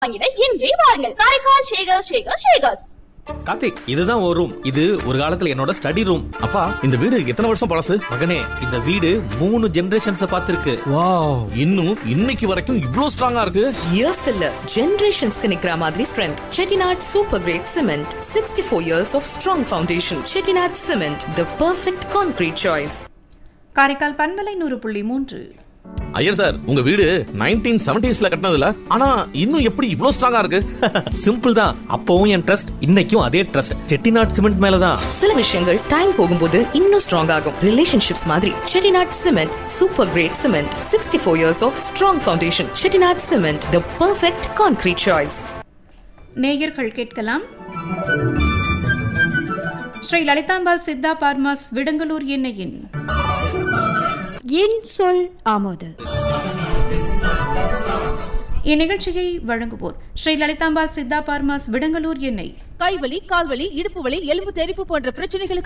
வாங்கிட இன்றே வாருங்கள் காரைக்கால் ஷேகர் ஷேகர் ஷேகர்ஸ் கார்த்திக் இதுதான் ஒரு ரூம் இது ஒரு காலத்துல என்னோட ஸ்டடி ரூம் அப்பா இந்த வீடு எத்தனை வருஷம் பழசு மகனே இந்த வீடு மூணு ஜெனரேஷன்ஸ் பார்த்திருக்கு வாவ் இன்னும் இன்னைக்கு வரைக்கும் இவ்ளோ ஸ்ட்ராங்கா இருக்கு இயர்ஸ்க்கு இல்ல ஜெனரேஷன்ஸ்க்கு நிக்கிற மாதிரி strength Chettinad super great cement sixty four years of strong foundation Chettinad cement the perfect concrete choice Karaikal பண்பலை நூறு புள்ளி மூன்று ஐயர் சார் உங்க வீடு நைன்டீன் செவன்டிஸ்ல கட்டினதுல ஆனா இன்னும் எப்படி இவ்ளோ ஸ்ட்ராங்கா இருக்கு சிம்பிள் தான் அப்பவும் என் ட்ரஸ்ட் இன்னைக்கும் அதே ட்ரஸ்ட் செட்டிநாட் சிமெண்ட் மேலதான் சில விஷயங்கள் டைம் போகும்போது இன்னும் ஸ்ட்ராங் ஆகும் ரிலேஷன்ஷிப்ஸ் மாதிரி Chettinad cement super great cement sixty four years of strong foundation Chettinad cement the perfect concrete choice நேயர்கள் கேட்கலாம் ஸ்ரீ லலிதாம்பாள் சித்தா பார்மாஸ் விடங்கலூர் எண்ணெயின் என் சொல் ஆமோது இந்நிகழ்ச்சியை வழங்குவோர் ஸ்ரீ லலிதாம்பாள் சித்தா பார்மாஸ் விடங்கலூர் எண்ணெய் கைவலி கால்வலி இடுப்பு வலி எலும்பு தெறிப்பு போன்ற பிரச்சனைகளுக்கு